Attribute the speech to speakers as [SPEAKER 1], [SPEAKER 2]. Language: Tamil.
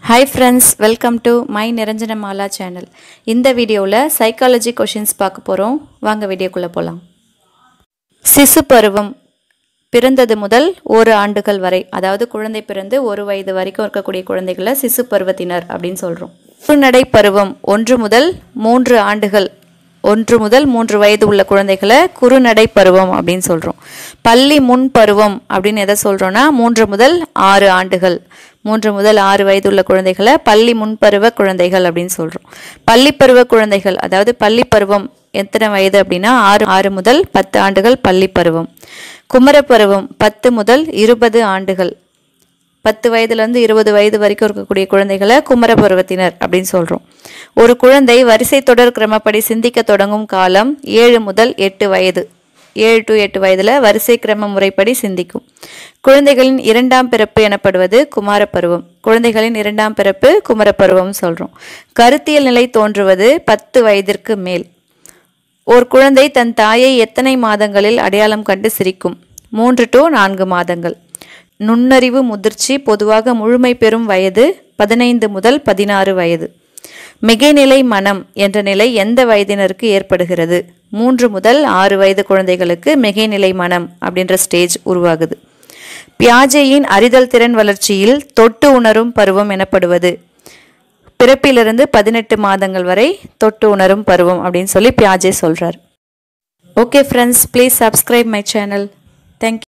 [SPEAKER 1] hi friends welcome to my Niranjana Mala channel இந்த வீடியோவில் சைக்காலஜி கொஷின்ஸ் பார்க்க போகிறோம் வாங்க வீடியோக்குள்ளே போகலாம் சிசு பருவம் பிறந்தது முதல் ஒரு ஆண்டுகள் வரை அதாவது குழந்தை பிறந்து ஒரு வயது வரைக்கும் இருக்கக்கூடிய குழந்தைகளை சிசு பருவத்தினர் அப்படின்னு சொல்கிறோம் குறுநடை பருவம் ஒன்று முதல் மூன்று ஆண்டுகள் ஒன்று முதல் மூன்று வயது உள்ள குழந்தைகளை குறுநடை பருவம் அப்படின்னு சொல்கிறோம் பள்ளி முன் பருவம் அப்படின்னு எதை சொல்கிறோன்னா மூன்று முதல் ஆறு ஆண்டுகள் மூன்று முதல் ஆறு வயது உள்ள குழந்தைகளை பள்ளி முன்பருவ குழந்தைகள் அப்படின்னு சொல்கிறோம் பள்ளி பருவ குழந்தைகள் அதாவது பள்ளி பருவம் எத்தனை வயது அப்படின்னா ஆறு ஆறு முதல் பத்து ஆண்டுகள் பள்ளி பருவம் குமரப்பருவம் பத்து முதல் இருபது ஆண்டுகள் பத்து வயதுலேருந்து இருபது வயது வரைக்கும் இருக்கக்கூடிய குழந்தைகளை குமர பருவத்தினர் அப்படின்னு சொல்கிறோம் ஒரு குழந்தை வரிசை தொடர் கிரமப்படி சிந்திக்க தொடங்கும் காலம் ஏழு முதல் எட்டு வயது ஏழு டு எட்டு வயதில் வரிசை கிரம முறைப்படி சிந்திக்கும் குழந்தைகளின் இரண்டாம் பிறப்பு எனப்படுவது குமார பருவம் குழந்தைகளின் இரண்டாம் பிறப்பு குமரப்பருவம் சொல்கிறோம் கருத்தியல் நிலை தோன்றுவது பத்து வயதிற்கு மேல் ஒரு குழந்தை தன் தாயை எத்தனை மாதங்களில் அடையாளம் கண்டு சிரிக்கும் மூன்று டு நான்கு மாதங்கள் நுண்ணறிவு முதிர்ச்சி பொதுவாக முழுமை பெறும் வயது பதினைந்து முதல் பதினாறு வயது மிகைநிலை மனம் என்ற நிலை எந்த வயதினருக்கு ஏற்படுகிறது மூன்று முதல் ஆறு வயது குழந்தைகளுக்கு மிகைநிலை மனம் அப்படின்ற ஸ்டேஜ் உருவாகுது பியாஜேயின் அறிதல் திறன் வளர்ச்சியில் தொட்டு உணரும் பருவம் எனப்படுவது பிறப்பிலிருந்து பதினெட்டு மாதங்கள் வரை தொட்டு உணரும் பருவம் அப்படின்னு சொல்லி பியாஜே சொல்றார் okay friends please subscribe my channel thank you